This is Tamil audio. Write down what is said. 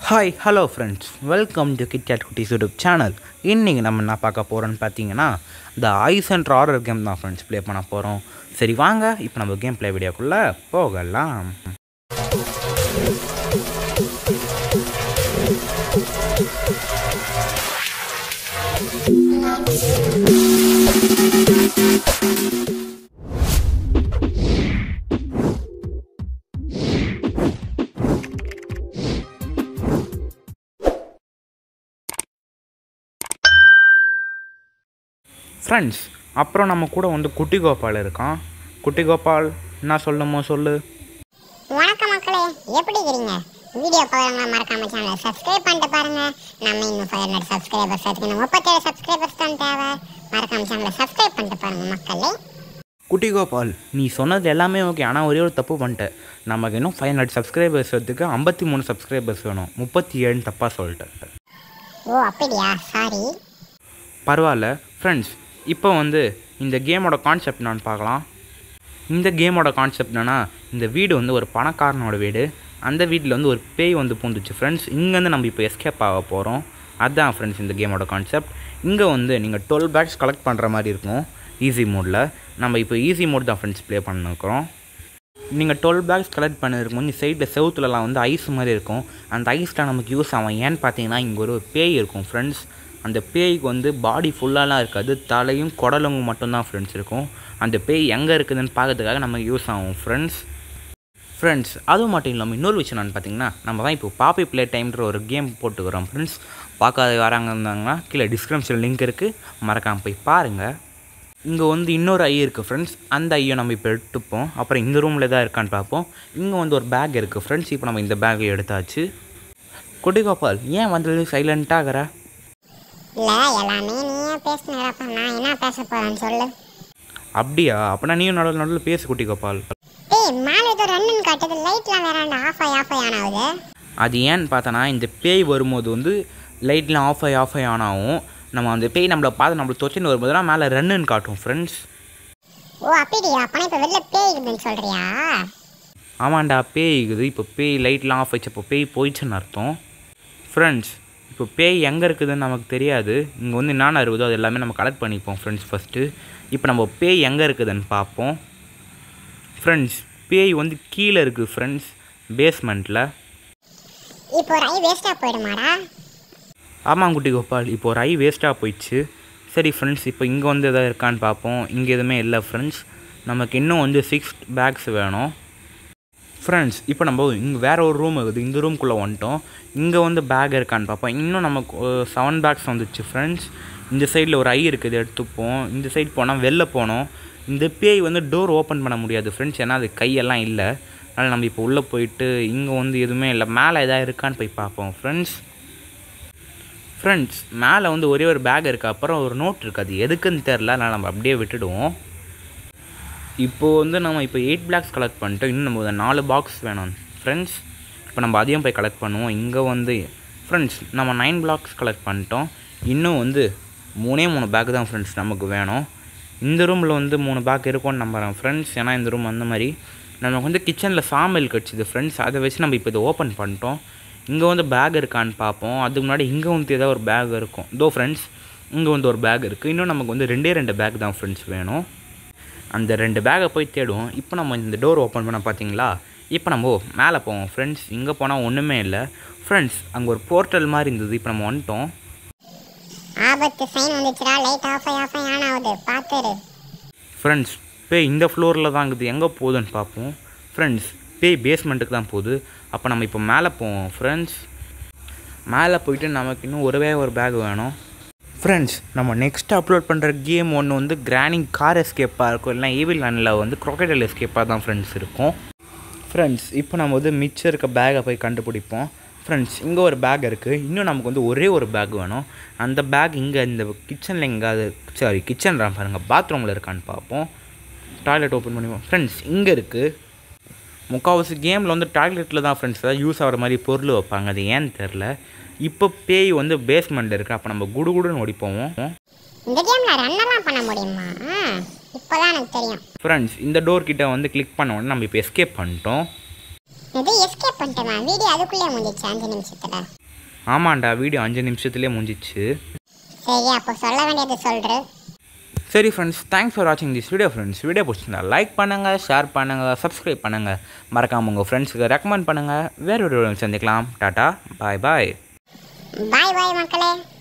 hi hello friends welcome to KitKat குட்டிஸ் யூடியூப் சேனல் இன்றைக்கி நம்ம என்ன பார்க்க போகிறோன்னு பார்த்தீங்கன்னா இந்த ஐஸ் அண்ட் ஆர்டர் கேம் தான் ஃப்ரெண்ட்ஸ் ப்ளே பண்ண போகிறோம் சரி வாங்க இப்போ நம்ம கேம் ப்ளே வீடியோக்குள்ளே போகலாம் ஃப்ரெண்ட்ஸ் அப்புறம் நம்ம கூட வந்து குட்டி கோபால் இருக்கான் குட்டி கோபால் என்ன சொல்லணுமோ சொல்லு வணக்கம் மக்களே எப்படி இருக்கிறீங்க வீடியோ பார்க்குறவங்க மறக்காம சேனலை சப்ஸ்கிரைப் பண்ணிட்டு பாருங்க நம்ம இன்னும் ஃபைவ் ஹண்ட்ரட் சப்ஸ்கிரைபர்ஸ் அதுக்கு முப்பத்தேழு சப்ஸ்கிரைபர்ஸ் தான் தேவை மறக்காம சேனலை சப்ஸ்கிரைப் பண்ணிட்டு பாருங்க மக்களே குட்டி கோபால் நீ சொன்னது எல்லாமே ஓகே ஆனால் ஒரே ஒரு தப்பு பண்ணிட்ட நமக்கு இன்னும் ஃபைவ் ஹண்ட்ரட் சப்ஸ்கிரைபர்ஸ் வரதுக்கு ஐம்பத்தி மூணு சப்ஸ்கிரைபர்ஸ் வேணும் முப்பத்தி ஏழுன்னு தப்பாக சொல்லிட்டேன் ஓ அப்படியா சாரி பரவாயில்ல ஃப்ரெண்ட்ஸ் இப்போ வந்து இந்த கேமோட கான்செப்ட் நான் பார்க்கலாம் இந்த கேமோட கான்செப்ட் என்னன்னா இந்த வீடு வந்து ஒரு பணக்காரனோட வீடு அந்த வீட்டில் வந்து ஒரு பேய் வந்து பூந்துச்சு ஃப்ரெண்ட்ஸ் இங்கேருந்து நம்ம இப்போ எஸ்கேப் ஆக போகிறோம் அதுதான் ஃப்ரெண்ட்ஸ் இந்த கேமோட கான்செப்ட் இங்கே வந்து நீங்கள் டுவெல் பேக்ஸ் கலெக்ட் பண்ணுற மாதிரி இருக்கும் ஈஸி மோடில் நம்ம இப்போ ஈஸி மோட் தான் ஃப்ரெண்ட்ஸ் ப்ளே பண்ணிருக்கிறோம் நீங்கள் டுவெல் பேக்ஸ் கலெக்ட் பண்ணிருக்கும் இந்த சைடில் செவுத்துலலாம் வந்து ஐஸ் மாதிரி இருக்கும் அந்த ஐஸ்லாம் நமக்கு யூஸ் ஆகும் ஏன்னு பார்த்தீங்கன்னா இங்கே ஒரு பேய் இருக்கும் ஃப்ரெண்ட்ஸ் அந்த பேய்க்கு வந்து பாடி ஃபுல்லாலாம் இருக்காது தலையும் குடலும் மட்டும்தான் ஃப்ரெண்ட்ஸ் இருக்கும் அந்த பேய் எங்கே இருக்குதுன்னு பார்க்கறதுக்காக நமக்கு யூஸ் ஆகும் ஃப்ரெண்ட்ஸ் ஃப்ரெண்ட்ஸ் அதுவும் மட்டும் இல்லாமல் இன்னொரு விஷயம் நான் பார்த்தீங்கன்னா நம்ம தான் இப்போ பாப்பி ப்ளே டைம்ன்ற ஒரு கேம் போட்டுக்கிறோம் ஃப்ரெண்ட்ஸ் பார்க்காத வராங்க இருந்தாங்கன்னா கீழே டிஸ்கிரிப்ஷன் லிங்க் இருக்குது மறக்காமல் போய் பாருங்கள் இங்கே வந்து இன்னொரு ஐ இருக்குது ஃப்ரெண்ட்ஸ் அந்த ஐயை நம்ம இப்போ எடுத்துப்போம் அப்புறம் இந்த ரூமில் தான் இருக்கான்னு பார்ப்போம் இங்கே வந்து ஒரு பேக் இருக்குது ஃப்ரெண்ட்ஸ் இப்போ நம்ம இந்த பேக்கை எடுத்தாச்சு குட்டி கோபால் ஏன் வந்தது சைலண்ட்டாகிற இல்லை எல்லாமே நீயே பேசினப்ப நான் என்ன பேச போறேன்னு சொல்லு அப்படியா அப்படின்னா நீயும் நடுவில் நடுவில் பேசு குட்டி கோபால் டேய் மேலே ஏதோ ரன்னு காட்டுது லைட்லாம் வேறாண்டா ஆஃப் ஆகி ஆஃப் ஆகி ஆன் ஆகுது அது ஏன்னு பார்த்தோன்னா இந்த பேய் வரும்போது வந்து லைட்லாம் ஆஃப் ஆகி ஆஃப் ஆகி ஆன் ஆகும் நம்ம அந்த பேய் நம்மளை பார்த்து நம்மளை தொச்சின்னு வரும்போதுலாம் மேலே ரன்னுன்னு காட்டும் ஃப்ரெண்ட்ஸ் ஓ அப்படியா அப்பனா இப்போ வெளில பேய் இருக்குதுன்னு சொல்றியா ஆமாண்டா பேய் இருக்குது இப்போ பேய் லைட்லாம் ஆஃப் ஆயிடுச்சு இப்போ பேய் போயிடுச்சுன்னு அர்த்தம் ஃப்ரெண்ட்ஸ் இப்போ பேய் எங்கே இருக்குதுன்னு நமக்கு தெரியாது இங்கே வந்து என்னென்ன இருக்குதோ அது எல்லாமே நம்ம கலெக்ட் பண்ணிப்போம் ஃப்ரெண்ட்ஸ் ஃபஸ்ட்டு இப்போ நம்ம பேய் எங்கே இருக்குதுன்னு பார்ப்போம் ஃப்ரெண்ட்ஸ் பேய் வந்து கீழே இருக்குது ஃப்ரெண்ட்ஸ் பேஸ்மெண்ட்டில் இப்போ ஒரு ஐ வேஸ்ட்டாக போயிடுமாடா ஆமாம் குட்டி கோபால் இப்போ ஒரு ஐ வேஸ்ட்டாக போயிடுச்சு சரி ஃப்ரெண்ட்ஸ் இப்போ இங்கே வந்து எதாவது இருக்கான்னு பார்ப்போம் இங்கே எதுவுமே இல்லை ஃப்ரெண்ட்ஸ் நமக்கு இன்னும் வந்து சிக்ஸ் பேக்ஸ் வேணும் ஃப்ரெண்ட்ஸ் இப்போ நம்ம இங்கே வேறு ஒரு ரூம் இருக்குது இந்த ரூம்குள்ளே வந்துட்டோம் இங்கே வந்து பேக் இருக்கான்னு பார்ப்போம் இன்னும் நமக்கு செவன் பேக்ஸ் வந்துச்சு ஃப்ரெண்ட்ஸ் இந்த சைடில் ஒரு ஐ இருக்குது எடுத்துப்போம் இந்த சைடு போனால் வெளில போனோம் இந்த பேய் வந்து டோர் ஓப்பன் பண்ண முடியாது ஃப்ரெண்ட்ஸ் ஏன்னா அது கையெல்லாம் இல்லை அதனால் நம்ம இப்போ உள்ளே போயிட்டு இங்கே வந்து எதுவுமே இல்லை மேலே எதாவது இருக்கான்னு போய் பார்ப்போம் ஃப்ரெண்ட்ஸ் ஃப்ரெண்ட்ஸ் மேலே வந்து ஒரே ஒரு பேக் இருக்குது அப்புறம் ஒரு நோட் இருக்குது அது எதுக்குன்னு தெரில அதனால் நம்ம அப்படியே விட்டுடுவோம் இப்போது வந்து நம்ம இப்போ எயிட் பிளாக்ஸ் கலெக்ட் பண்ணிட்டோம் இன்னும் நம்ம ஒரு நாலு பாக்ஸ் வேணும் ஃப்ரெண்ட்ஸ் இப்போ நம்ம அதையும் போய் கலெக்ட் பண்ணுவோம் இங்கே வந்து ஃப்ரெண்ட்ஸ் நம்ம நைன் பிளாக்ஸ் கலெக்ட் பண்ணிட்டோம் இன்னும் வந்து மூணே மூணு பேக் தான் ஃப்ரெண்ட்ஸ் நமக்கு வேணும் இந்த ரூமில் வந்து மூணு பேக் இருக்கும்னு நம்புகிறேன் ஃப்ரெண்ட்ஸ் ஏன்னா இந்த ரூம் அந்த மாதிரி நமக்கு வந்து கிச்சனில் சாம்பல் கிடச்சிது ஃப்ரெண்ட்ஸ் அதை வச்சு நம்ம இப்போ இதை ஓப்பன் பண்ணிட்டோம் இங்கே வந்து பேக் இருக்கான்னு பார்ப்போம் அதுக்கு முன்னாடி இங்கே வந்து ஏதாவது ஒரு பேக் இருக்கும் தோ ஃப்ரெண்ட்ஸ் இங்கே வந்து ஒரு பேக் இருக்குது இன்னும் நமக்கு வந்து ரெண்டே ரெண்டு பேக் தான் ஃப்ரெண்ட்ஸ் வேணும் அந்த ரெண்டு பேக்கை போய் தேடுவோம் இப்போ நம்ம இந்த டோர் ஓப்பன் பண்ண பார்த்தீங்களா இப்போ நம்ம மேலே போவோம் ஃப்ரெண்ட்ஸ் இங்கே போனால் ஒன்றுமே இல்லை ஃப்ரெண்ட்ஸ் அங்கே ஒரு போர்ட்டல் மாதிரி இருந்தது இப்போ நம்ம வந்துட்டோம் ஆபத்து சைன் வந்துச்சுடா லைட் ஆஃப் ஆகி ஆஃப் ஆகி ஆன் ஆகுது பார்த்துரு ஃப்ரெண்ட்ஸ் பேய் இந்த ஃப்ளோரில் தான் இருக்குது எங்கே போகுதுன்னு பார்ப்போம் ஃப்ரெண்ட்ஸ் பேய் பேஸ்மெண்ட்டுக்கு தான் போகுது அப்போ நம்ம இப்போ மேலே போவோம் ஃப்ரெண்ட்ஸ் மேலே போயிட்டு நமக்கு இன்னும் ஒருவே ஒரு பேக் வேணும் ஃப்ரெண்ட்ஸ் நம்ம நெக்ஸ்ட் அப்லோட் பண்ணுற கேம் ஒன்று வந்து கிரானிங் கார் எஸ்கேப்பாக இருக்கும் இல்லைனா ஈவில் லேண்டில் வந்து crocodile எஸ்கேப்பாக தான் ஃப்ரெண்ட்ஸ் இருக்கும் ஃப்ரெண்ட்ஸ் இப்போ நம்ம வந்து மிச்சம் இருக்க பேக்கை போய் கண்டுபிடிப்போம் ஃப்ரெண்ட்ஸ் இங்கே ஒரு பேக் இருக்குது இன்னும் நமக்கு வந்து ஒரே ஒரு பேக் வேணும் அந்த பேக் இங்கே இந்த கிச்சனில் எங்காவது சாரி கிச்சன் பாருங்கள் பாத்ரூமில் இருக்கான்னு பார்ப்போம் டாய்லெட் ஓப்பன் பண்ணிப்போம் ஃப்ரெண்ட்ஸ் இங்கே இருக்குது முக்கால்வாசி கேமில் வந்து டாய்லெட்டில் தான் ஃப்ரெண்ட்ஸ் ஏதாவது யூஸ் ஆகிற மாதிரி பொருள் வைப்பாங்க அது ஏன்னு தெரில இப்போ பேய் வந்து பேஸ்மெண்ட் இருக்குது அப்போ நம்ம குடுகுடுன்னு ஓடி போவோம் இந்த கேம்ல ரன்னெல்லாம் பண்ண முடியுமா இப்போதான் எனக்கு தெரியும் ஃப்ரெண்ட்ஸ் இந்த டோர் கிட்ட வந்து கிளிக் பண்ண உடனே நம்ம இப்போ எஸ்கேப் பண்ணிட்டோம் இது எஸ்கேப் பண்ணிட்டேன் வீடியோ அதுக்குள்ளே முடிஞ்சிச்சு அஞ்சு நிமிஷத்துல ஆமாண்டா வீடியோ அஞ்சு நிமிஷத்துலேயே முடிஞ்சிச்சு சரி அப்போ சொல்ல வேண்டியது சொல்று சரி ஃப்ரெண்ட்ஸ் தேங்க்ஸ் ஃபார் வாட்சிங் திஸ் வீடியோ ஃப்ரெண்ட்ஸ் வீடியோ பிடிச்சிருந்தா லைக் பண்ணுங்கள் ஷேர் பண்ணுங்கள் சப்ஸ்கிரைப் பண்ணுங்கள் மறக்காமல் உங்கள் ஃப்ரெண்ட்ஸுக்கு ரெக்கமெண்ட் பண்ணுங்கள் வேற ஒரு video ல சந்திக்கலாம் டாட்டா பாய் பாய் பாய் பாய் மக்களே